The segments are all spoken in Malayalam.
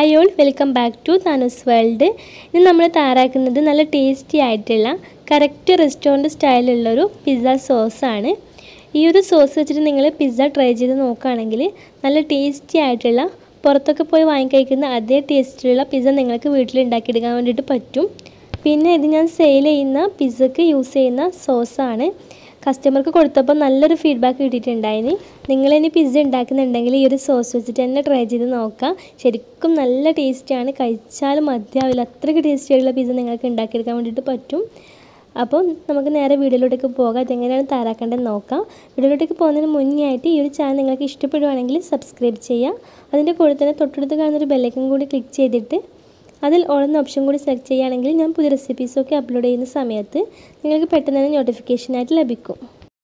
hi all welcome back to Thanu's world ഇന്ന് നമ്മൾ തയ്യാറാക്കുന്നത് നല്ല ടേസ്റ്റി ആയിട്ടുള്ള കറക്റ്റ് റെസ്റ്റോറൻറ്റ് സ്റ്റൈലുള്ളൊരു പിസ്സ സോസാണ് ഈ ഒരു സോസ് വെച്ചിട്ട് നിങ്ങൾ പിസ്സ ട്രൈ ചെയ്ത് നോക്കുകയാണെങ്കിൽ നല്ല ടേസ്റ്റി ആയിട്ടുള്ള പുറത്തൊക്കെ പോയി വാങ്ങിക്കഴിക്കുന്ന അതേ ടേസ്റ്റിലുള്ള പിസ്സ നിങ്ങൾക്ക് വീട്ടിൽ ഉണ്ടാക്കിയെടുക്കാൻ വേണ്ടിയിട്ട് പറ്റും പിന്നെ ഇത് ഞാൻ സെയിൽ ചെയ്യുന്ന പിസ്സക്ക് യൂസ് ചെയ്യുന്ന സോസാണ് കസ്റ്റമർക്ക് കൊടുത്തപ്പോൾ നല്ലൊരു ഫീഡ്ബാക്ക് കിട്ടിയിട്ടുണ്ടായിന് നിങ്ങളിനി പിസ്സ ഉണ്ടാക്കുന്നുണ്ടെങ്കിൽ ഈ ഒരു സോസ് വെച്ചിട്ട് തന്നെ ട്രൈ ചെയ്ത് നോക്കാം ശരിക്കും നല്ല ടേസ്റ്റിയാണ് കഴിച്ചാലും മതിയാവില്ല അത്രയ്ക്ക് ടേസ്റ്റി ആയിട്ടുള്ള പിസ്സ നിങ്ങൾക്ക് ഉണ്ടാക്കിയെടുക്കാൻ വേണ്ടിയിട്ട് പറ്റും അപ്പോൾ നമുക്ക് നേരെ വീഡിയോയിലോട്ടേക്ക് പോകാം ഇതെങ്ങനെയാണ് തയ്യാറാക്കേണ്ടത് നോക്കാം വീഡിയോയിലോട്ടേക്ക് പോകുന്നതിന് മുന്നേ ആയിട്ട് ഈ ഒരു ചാനൽ നിങ്ങൾക്ക് ഇഷ്ടപ്പെടുവാണെങ്കിൽ സബ്സ്ക്രൈബ് ചെയ്യുക അതിൻ്റെ കൂടെ തന്നെ തൊട്ടടുത്ത് കാണുന്നൊരു ബെല്ലൈക്കൻ കൂടി ക്ലിക്ക് ചെയ്തിട്ട് അതിൽ ഓളുന്ന ഓപ്ഷൻ കൂടി സെലക്ട് ചെയ്യുകയാണെങ്കിൽ ഞാൻ പുതിയ റെസിപ്പീസൊക്കെ അപ്ലോഡ് ചെയ്യുന്ന സമയത്ത് നിങ്ങൾക്ക് പെട്ടെന്ന് തന്നെ നോട്ടിഫിക്കേഷനായിട്ട് ലഭിക്കും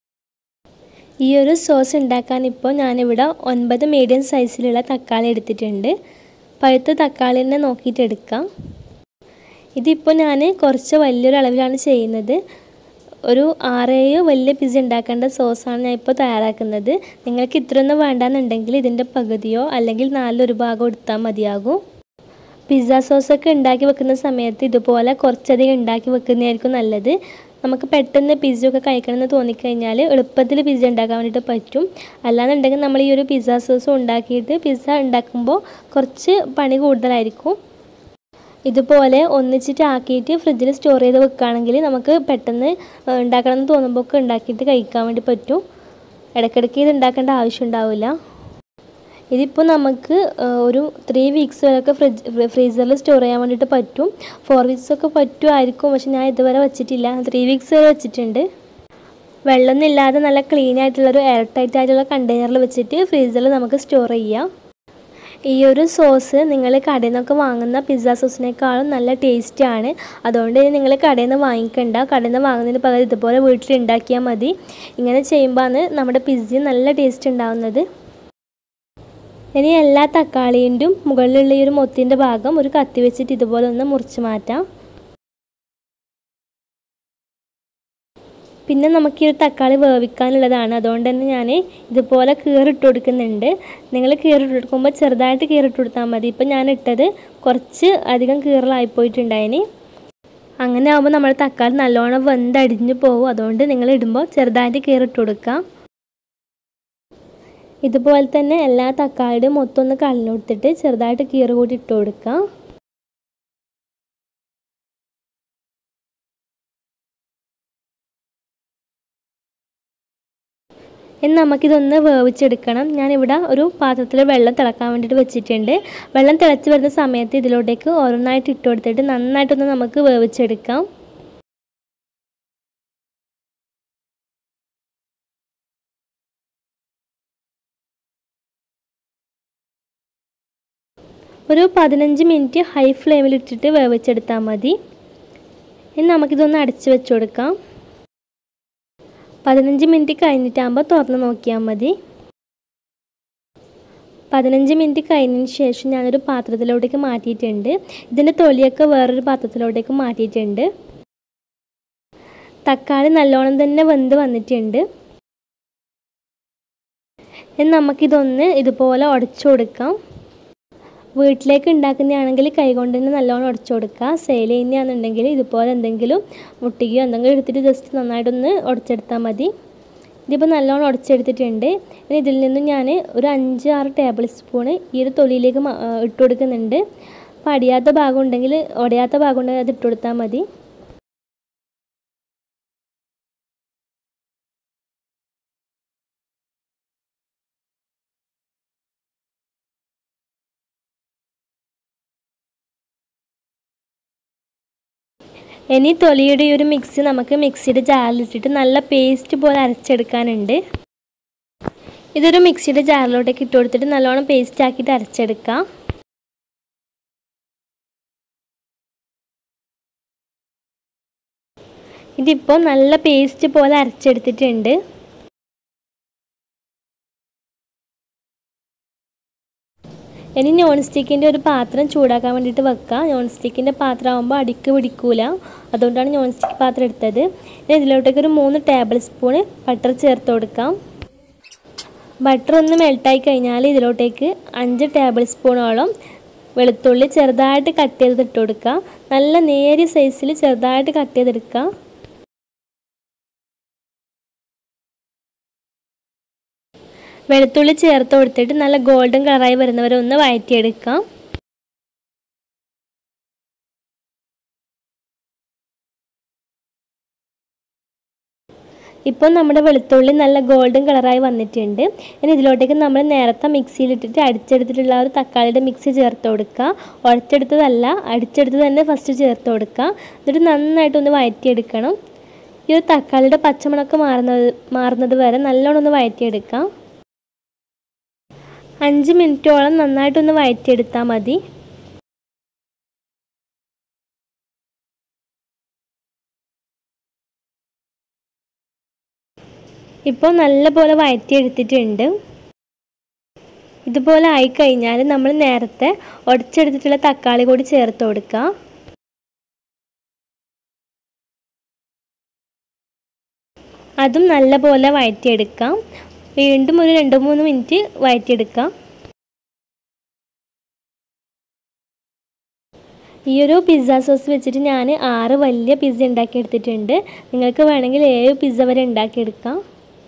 ഈ ഒരു സോസ് ഉണ്ടാക്കാൻ ഇപ്പോൾ ഞാനിവിടെ ഒൻപത് മീഡിയം സൈസിലുള്ള തക്കാളി എടുത്തിട്ടുണ്ട് പഴുത്ത തക്കാളി തന്നെ നോക്കിയിട്ട് എടുക്കാം ഇതിപ്പോൾ ഞാൻ കുറച്ച് വലിയൊരു അളവിലാണ് ചെയ്യുന്നത് ഒരു ആറേഴ് വലിയ പിസ്സ ഉണ്ടാക്കേണ്ട സോസാണ് ഞാൻ ഇപ്പോൾ തയ്യാറാക്കുന്നത് നിങ്ങൾക്ക് ഇത്രയൊന്നും വേണ്ടാന്നുണ്ടെങ്കിൽ ഇതിൻ്റെ പകുതിയോ അല്ലെങ്കിൽ നാലൊരു ഭാഗം എടുത്താൽ മതിയാകും പിസ്സ സോസൊക്കെ ഉണ്ടാക്കി വെക്കുന്ന സമയത്ത് ഇതുപോലെ കുറച്ചധികം ഉണ്ടാക്കി വെക്കുന്നതായിരിക്കും നല്ലത് നമുക്ക് പെട്ടെന്ന് പിസ്സ ഒക്കെ കഴിക്കണമെന്ന് തോന്നിക്കഴിഞ്ഞാൽ എളുപ്പത്തിൽ പിസ്സ ഉണ്ടാക്കാൻ വേണ്ടിയിട്ട് പറ്റും അല്ലാന്നുണ്ടെങ്കിൽ നമ്മൾ ഈ ഒരു പിസ്സ സോസ് ഉണ്ടാക്കിയിട്ട് പിസ്സ ഉണ്ടാക്കുമ്പോൾ കുറച്ച് പണി കൂടുതലായിരിക്കും ഇതുപോലെ ഒന്നിച്ചിട്ട് ആക്കിയിട്ട് ഫ്രിഡ്ജിൽ സ്റ്റോർ ചെയ്ത് വെക്കുകയാണെങ്കിൽ നമുക്ക് പെട്ടെന്ന് ഉണ്ടാക്കണമെന്ന് തോന്നുമ്പോൾ ഒക്കെ ഉണ്ടാക്കിയിട്ട് കഴിക്കാൻ വേണ്ടി പറ്റും ഇടയ്ക്കിടയ്ക്ക് ഇത് ഉണ്ടാക്കേണ്ട ആവശ്യം ഉണ്ടാവില്ല ഇതിപ്പോൾ നമുക്ക് ഒരു ത്രീ വീക്സ് വരെയൊക്കെ ഫ്രിഡ്ജ് ഫ്രീസറിൽ സ്റ്റോർ ചെയ്യാൻ വേണ്ടിയിട്ട് പറ്റും ഫോർ വീക്സ് ഒക്കെ പറ്റുമായിരിക്കും പക്ഷെ ഞാൻ ഇതുവരെ വെച്ചിട്ടില്ല ത്രീ വീക്സ് വരെ വെച്ചിട്ടുണ്ട് വെള്ളമൊന്നും ഇല്ലാതെ നല്ല ക്ലീൻ ആയിട്ടുള്ളൊരു എയർ ടൈറ്റ് ആയിട്ടുള്ള കണ്ടെയ്നറിൽ വെച്ചിട്ട് ഫ്രീസറിൽ നമുക്ക് സ്റ്റോർ ചെയ്യാം ഈ ഒരു സോസ് നിങ്ങൾ കടയിൽ നിന്നൊക്കെ വാങ്ങുന്ന പിസ്സ സോസിനേക്കാളും നല്ല ടേസ്റ്റാണ് അതുകൊണ്ട് നിങ്ങൾ കടയിൽ നിന്ന് വാങ്ങിക്കണ്ട കടയിൽ നിന്ന് വാങ്ങുന്നതിന് പകരം ഇതുപോലെ വീട്ടിൽ ഉണ്ടാക്കിയാൽ മതി ഇങ്ങനെ ചെയ്യുമ്പോഴാണ് നമ്മുടെ പിസ്സ നല്ല ടേസ്റ്റ് ഉണ്ടാവുന്നത് ഇനി എല്ലാ തക്കാളിൻ്റെയും മുകളിലുള്ള ഈ ഒരു മൊത്തിൻ്റെ ഭാഗം ഒരു കത്തി വെച്ചിട്ട് ഇതുപോലെ ഒന്ന് മുറിച്ച് മാറ്റാം പിന്നെ നമുക്ക് ഈ ഒരു തക്കാളി വേവിക്കാനുള്ളതാണ് അതുകൊണ്ട് തന്നെ ഞാൻ ഇതുപോലെ കീറിട്ട് കൊടുക്കുന്നുണ്ട് നിങ്ങൾ കീറിട്ട് കൊടുക്കുമ്പോൾ ചെറുതായിട്ട് കീറിട്ട് കൊടുത്താൽ മതി ഇപ്പം ഞാൻ ഇട്ടത് കുറച്ച് അധികം കീറലായിപ്പോയിട്ടുണ്ടായിന് അങ്ങനെ ആകുമ്പോൾ നമ്മുടെ തക്കാളി നല്ലോണം വെന്തടിഞ്ഞ് പോകും അതുകൊണ്ട് നിങ്ങൾ ഇടുമ്പോൾ ചെറുതായിട്ട് കീറിട്ട് കൊടുക്കാം ഇതുപോലെ തന്നെ എല്ലാ തക്കാളിയുടെയും മൊത്തം ഒന്ന് കളഞ്ഞു കൊടുത്തിട്ട് ചെറുതായിട്ട് കീറ് കൂടി ഇട്ട് കൊടുക്കാം ഇനി നമുക്കിതൊന്ന് വേവിച്ചെടുക്കണം ഞാനിവിടെ ഒരു പാത്രത്തിൽ വെള്ളം തിളക്കാൻ വേണ്ടിയിട്ട് വെച്ചിട്ടുണ്ട് വെള്ളം തിളച്ച് വരുന്ന സമയത്ത് ഇതിലോട്ടേക്ക് ഓരോന്നായിട്ട് ഇട്ട് കൊടുത്തിട്ട് നന്നായിട്ടൊന്ന് നമുക്ക് വേവിച്ചെടുക്കാം ഒരു പതിനഞ്ച് മിനിറ്റ് ഹൈ ഫ്ലെയിമിൽ ഇട്ടിട്ട് വേവിച്ചെടുത്താൽ മതി ഇനി നമുക്കിതൊന്ന് അടച്ച് വെച്ച് കൊടുക്കാം പതിനഞ്ച് മിനിറ്റ് കഴിഞ്ഞിട്ടാകുമ്പോൾ തുറന്ന് നോക്കിയാൽ മതി പതിനഞ്ച് മിനിറ്റ് കഴിഞ്ഞതിന് ശേഷം ഞാനൊരു പാത്രത്തിലോട്ടേക്ക് മാറ്റിയിട്ടുണ്ട് ഇതിൻ്റെ തൊലിയൊക്കെ വേറൊരു പാത്രത്തിലോട്ടേക്ക് മാറ്റിയിട്ടുണ്ട് തക്കാളി നല്ലോണം തന്നെ വെന്ത് വന്നിട്ടുണ്ട് ഇനി നമുക്കിതൊന്ന് ഇതുപോലെ ഉടച്ചു കൊടുക്കാം വീട്ടിലേക്ക് ഉണ്ടാക്കുന്നതാണെങ്കിൽ കൈകൊണ്ട് തന്നെ നല്ലോണം ഉടച്ചു കൊടുക്കുക സെയിൽ ചെയ്യുന്നതാണെന്നുണ്ടെങ്കിൽ ഇതുപോലെ എന്തെങ്കിലും മുട്ടിക്കുകയോ എന്തെങ്കിലും എടുത്തിട്ട് ജസ്റ്റ് നന്നായിട്ടൊന്ന് ഉടച്ചെടുത്താൽ മതി ഇതിപ്പോൾ നല്ലോണം ഉടച്ചെടുത്തിട്ടുണ്ട് ഇനി ഇതിൽ നിന്നും ഞാൻ ഒരു അഞ്ച് ആറ് ടേബിൾ സ്പൂണ് ഈ ഒരു തൊലിയിലേക്ക് ഇട്ട് കൊടുക്കുന്നുണ്ട് അപ്പോൾ അടിയാത്ത ഭാഗം ഉണ്ടെങ്കിൽ ഉടയാത്ത ഭാഗം ഉണ്ടെങ്കിൽ അത് ഇട്ട് കൊടുത്താൽ മതി ഇനി തൊലിയുടെ ഈ ഒരു മിക്സി നമുക്ക് മിക്സിയുടെ ജാറിലിട്ടിട്ട് നല്ല പേസ്റ്റ് പോലെ അരച്ചെടുക്കാനുണ്ട് ഇതൊരു മിക്സിയുടെ ജാറിലോട്ടേക്ക് ഇട്ട് കൊടുത്തിട്ട് നല്ലോണം പേസ്റ്റ് ആക്കിയിട്ട് അരച്ചെടുക്കാം ഇതിപ്പോൾ നല്ല പേസ്റ്റ് പോലെ അരച്ചെടുത്തിട്ടുണ്ട് ഇനി നോൺ സ്റ്റിക്കിൻ്റെ ഒരു പാത്രം ചൂടാക്കാൻ വേണ്ടിയിട്ട് വെക്കുക നോൺ സ്റ്റിക്കിൻ്റെ പാത്രം ആകുമ്പോൾ അടിക്ക് പിടിക്കൂല അതുകൊണ്ടാണ് നോൺ സ്റ്റിക്ക് പാത്രം എടുത്തത് ഇനി ഇതിലോട്ടേക്ക് ഒരു മൂന്ന് ടേബിൾ സ്പൂണ് ബട്ടർ ചേർത്ത് കൊടുക്കാം ബട്ടർ ഒന്ന് മെൽട്ടായി കഴിഞ്ഞാൽ ഇതിലോട്ടേക്ക് അഞ്ച് ടേബിൾ സ്പൂണോളം വെളുത്തുള്ളി ചെറുതായിട്ട് കട്ട് ചെയ്ത് ഇട്ട് കൊടുക്കുക നല്ല നേരിയ സൈസിൽ ചെറുതായിട്ട് കട്ട് ചെയ്തെടുക്കുക വെളുത്തുള്ളി ചേർത്ത് കൊടുത്തിട്ട് നല്ല ഗോൾഡൻ കളറായി വരുന്നവരെ ഒന്ന് വഴറ്റിയെടുക്കാം ഇപ്പോൾ നമ്മുടെ വെളുത്തുള്ളി നല്ല ഗോൾഡൻ കളറായി വന്നിട്ടുണ്ട് ഇനി ഇതിലോട്ടേക്ക് നമ്മൾ നേരത്തെ മിക്സിയിലിട്ടിട്ട് അടിച്ചെടുത്തിട്ടുള്ള ഒരു തക്കാളിയുടെ മിക്സി ചേർത്ത് കൊടുക്കുക ഉടച്ചെടുത്തതല്ല അടിച്ചെടുത്തത് തന്നെ ഫസ്റ്റ് ചേർത്ത് കൊടുക്കുക എന്നിട്ട് നന്നായിട്ടൊന്ന് വഴറ്റിയെടുക്കണം ഈ ഒരു തക്കാളിയുടെ പച്ചമുളക്ക് മാറുന്നത് മാറുന്നത് വരെ നല്ലോണം ഒന്ന് വഴറ്റിയെടുക്കാം അഞ്ച് മിനിറ്റോളം നന്നായിട്ടൊന്ന് വഴറ്റിയെടുത്താൽ മതി ഇപ്പോൾ നല്ലപോലെ വഴറ്റിയെടുത്തിട്ടുണ്ട് ഇതുപോലെ ആയിക്കഴിഞ്ഞാൽ നമ്മൾ നേരത്തെ ഉടച്ചെടുത്തിട്ടുള്ള തക്കാളി കൂടി ചേർത്ത് കൊടുക്കുക അതും നല്ലപോലെ വഴറ്റിയെടുക്കാം വീണ്ടും ഒരു രണ്ട് മൂന്ന് മിനിറ്റ് വഴറ്റിയെടുക്കാം ഈ ഒരു പിസ്സ സോസ് വെച്ചിട്ട് ഞാൻ ആറ് വലിയ പിസ്സ ഉണ്ടാക്കിയെടുത്തിട്ടുണ്ട് നിങ്ങൾക്ക് വേണമെങ്കിൽ ഏഴ് പിസ്സ വരെ ഉണ്ടാക്കിയെടുക്കാം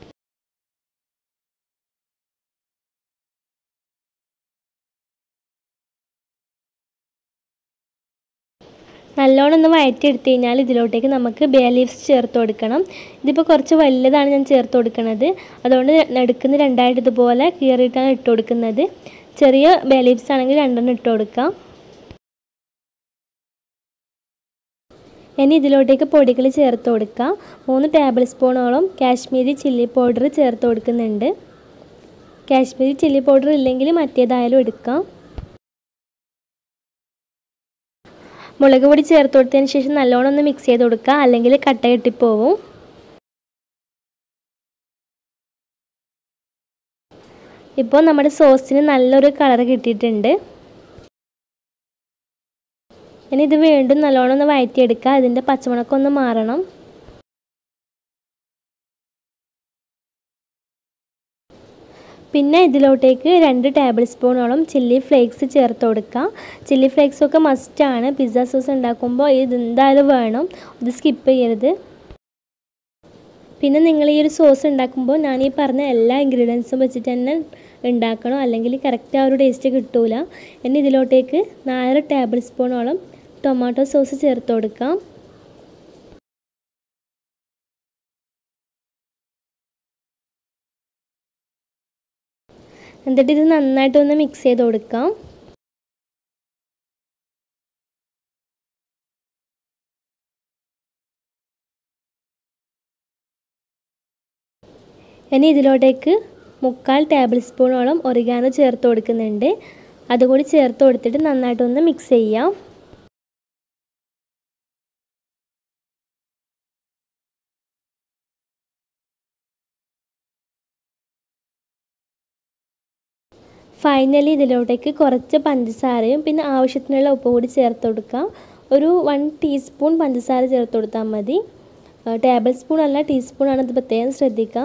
നല്ലോണം ഒന്ന് വഴറ്റിയെടുത്ത് കഴിഞ്ഞാൽ ഇതിലോട്ടേക്ക് നമുക്ക് ബേ ലീവ്സ് ചേർത്ത് കൊടുക്കണം ഇതിപ്പോൾ കുറച്ച് വലുതാണ് ഞാൻ ചേർത്ത് കൊടുക്കുന്നത് അതുകൊണ്ട് നടുക്കുന്ന രണ്ടായിട്ട് ഇതുപോലെ കീറിയിട്ടാണ് ഇട്ട് കൊടുക്കുന്നത് ചെറിയ ബേ ലീവ്സ് ആണെങ്കിൽ രണ്ടെണ്ണം ഇട്ട് കൊടുക്കാം ഇനി ഇതിലോട്ടേക്ക് പൊടികൾ ചേർത്ത് കൊടുക്കാം മൂന്ന് ടേബിൾ സ്പൂണോളം കാശ്മീരി ചില്ലി പൗഡർ ചേർത്ത് കൊടുക്കുന്നുണ്ട് കാശ്മീരി ചില്ലി പൗഡർ ഇല്ലെങ്കിൽ മറ്റേതായാലും എടുക്കാം മുളക് പൊടി ചേർത്ത് കൊടുത്തതിന് ശേഷം നല്ലോണം ഒന്ന് മിക്സ് ചെയ്ത് കൊടുക്കുക അല്ലെങ്കിൽ കട്ട കെട്ടിപ്പോവും ഇപ്പോൾ നമ്മുടെ സോസിന് നല്ലൊരു കളർ കിട്ടിയിട്ടുണ്ട് ഇനി ഇത് വീണ്ടും നല്ലോണം ഒന്ന് വഴറ്റിയെടുക്കുക അതിൻ്റെ പച്ചമുളക്കം ഒന്ന് മാറണം പിന്നെ ഇതിലോട്ടേക്ക് രണ്ട് ടേബിൾ സ്പൂണോളം ചില്ലി ഫ്ലേക്സ് ചേർത്ത് കൊടുക്കുക ചില്ലി ഫ്ലേക്സൊക്കെ മസ്റ്റാണ് പിസ്സ സോസ് ഉണ്ടാക്കുമ്പോൾ ഇത് എന്തായാലും വേണം ഇത് സ്കിപ്പ് ചെയ്യരുത് പിന്നെ നിങ്ങൾ ഈ ഒരു സോസ് ഉണ്ടാക്കുമ്പോൾ ഞാൻ ഈ പറഞ്ഞ എല്ലാ ഇൻഗ്രീഡിയൻസും വെച്ചിട്ട് തന്നെ ഉണ്ടാക്കണം അല്ലെങ്കിൽ കറക്റ്റ് ആ ഒരു ടേസ്റ്റ് കിട്ടൂല ഇനി ഇതിലോട്ടേക്ക് നാല് ടേബിൾ സ്പൂണോളം ടൊമാറ്റോ സോസ് ചേർത്ത് കൊടുക്കാം എന്നിട്ട് ഇത് നന്നായിട്ടൊന്ന് മിക്സ് ചെയ്ത് കൊടുക്കാം ഇനി ഇതിലോട്ടേക്ക് മുക്കാൽ ടേബിൾ സ്പൂണോളം ഒറിഗാനോ ചേർത്ത് കൊടുക്കുന്നുണ്ട് അതുകൂടി ചേർത്ത് കൊടുത്തിട്ട് നന്നായിട്ടൊന്ന് മിക്സ് ചെയ്യാം ഫൈനലി ഇതിലോട്ടേക്ക് കുറച്ച് പഞ്ചസാരയും പിന്നെ ആവശ്യത്തിനുള്ള ഉപ്പ് കൂടി ചേർത്ത് കൊടുക്കാം ഒരു വൺ ടീസ്പൂൺ പഞ്ചസാര ചേർത്ത് കൊടുത്താൽ മതി ടേബിൾ സ്പൂൺ അല്ല ടീസ്പൂൺ ഇത് പ്രത്യേകം ശ്രദ്ധിക്കുക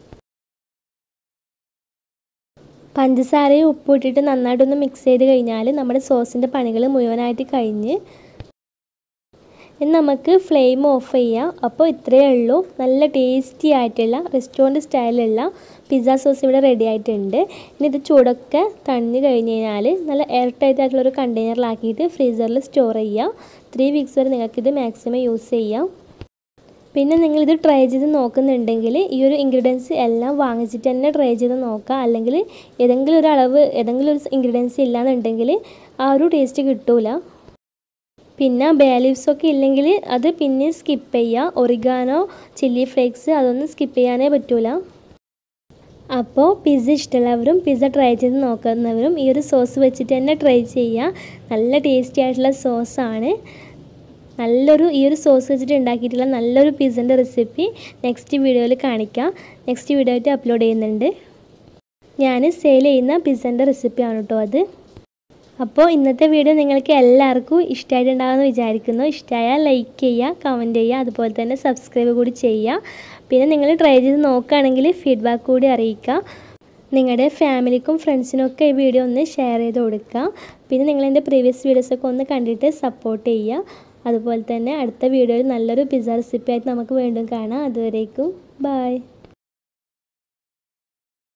പഞ്ചസാരയും ഉപ്പും ഇട്ടിട്ട് നന്നായിട്ടൊന്ന് മിക്സ് ചെയ്ത് കഴിഞ്ഞാൽ നമ്മുടെ സോസിൻ്റെ പണികൾ മുഴുവനായിട്ട് കഴിഞ്ഞ് ഇനി നമുക്ക് ഫ്ലെയിം ഓഫ് ചെയ്യാം അപ്പോൾ ഇത്രയേ ഉള്ളൂ നല്ല ടേസ്റ്റി ആയിട്ടുള്ള റെസ്റ്റോറൻറ്റ് സ്റ്റൈലിലുള്ള പിസ്സ സോസ് ഇവിടെ റെഡി ആയിട്ടുണ്ട് ഇനി ഇത് ചൂടൊക്കെ തണിഞ്ഞ് കഴിഞ്ഞ് കഴിഞ്ഞാൽ നല്ല എയർ ടൈറ്റ് ആയിട്ടുള്ളൊരു കണ്ടെയ്നറിലാക്കിയിട്ട് ഫ്രീസറിൽ സ്റ്റോർ ചെയ്യുക ത്രീ വീക്സ് വരെ നിങ്ങൾക്കിത് മാക്സിമം യൂസ് ചെയ്യാം പിന്നെ നിങ്ങളിത് ട്രൈ ചെയ്ത് നോക്കുന്നുണ്ടെങ്കിൽ ഈ ഒരു ഇൻഗ്രീഡിയൻസ് എല്ലാം വാങ്ങിച്ചിട്ട് തന്നെ ട്രൈ ചെയ്ത് നോക്കുക അല്ലെങ്കിൽ ഏതെങ്കിലും ഒരു അളവ് ഏതെങ്കിലും ഒരു ഇൻഗ്രീഡിയൻസ് ഇല്ലാന്നുണ്ടെങ്കിൽ ആ ഒരു ടേസ്റ്റ് കിട്ടൂല പിന്നെ ബേ ലീവ്സൊക്കെ ഇല്ലെങ്കിൽ അത് പിന്നെ സ്കിപ്പ് ചെയ്യുക ഒറിഗാനോ ചില്ലി ഫ്ലേക്സ് അതൊന്നും സ്കിപ്പ് ചെയ്യാനേ പറ്റൂല അപ്പോൾ പിസ്സ ഇഷ്ടമുള്ളവരും പിസ്സ ട്രൈ ചെയ്ത് നോക്കുന്നവരും ഈ ഒരു സോസ് വെച്ചിട്ട് തന്നെ ട്രൈ ചെയ്യുക നല്ല ടേസ്റ്റി ആയിട്ടുള്ള സോസാണ് നല്ലൊരു ഈ ഒരു സോസ് വെച്ചിട്ട് ഉണ്ടാക്കിയിട്ടുള്ള നല്ലൊരു പിസ്സൻ്റെ റെസിപ്പി നെക്സ്റ്റ് വീഡിയോയിൽ കാണിക്കാം നെക്സ്റ്റ് വീഡിയോ ആയിട്ട് അപ്ലോഡ് ചെയ്യുന്നുണ്ട് ഞാൻ സെയിൽ ചെയ്യുന്ന പിസ്സൻ്റെ റെസിപ്പിയാണ് കേട്ടോ അത് അപ്പോൾ ഇന്നത്തെ വീഡിയോ നിങ്ങൾക്ക് എല്ലാവർക്കും ഇഷ്ടമായിട്ടുണ്ടാകുമെന്ന് വിചാരിക്കുന്നു ഇഷ്ടമായാൽ ലൈക്ക് ചെയ്യുക കമൻറ്റ് ചെയ്യുക അതുപോലെ തന്നെ സബ്സ്ക്രൈബ് കൂടി ചെയ്യുക പിന്നെ നിങ്ങൾ ട്രൈ ചെയ്ത് നോക്കുകയാണെങ്കിൽ ഫീഡ്ബാക്ക് കൂടി അറിയിക്കുക നിങ്ങളുടെ ഫാമിലിക്കും ഫ്രണ്ട്സിനും ഒക്കെ ഈ വീഡിയോ ഒന്ന് ഷെയർ ചെയ്ത് കൊടുക്കുക പിന്നെ നിങ്ങൾ എൻ്റെ പ്രീവിയസ് വീഡിയോസൊക്കെ ഒന്ന് കണ്ടിട്ട് സപ്പോർട്ട് ചെയ്യുക അതുപോലെ തന്നെ അടുത്ത വീഡിയോയിൽ നല്ലൊരു പിസ്സ റെസിപ്പി ആയിട്ട് നമുക്ക് വീണ്ടും കാണാം അതുവരേക്കും ബായ്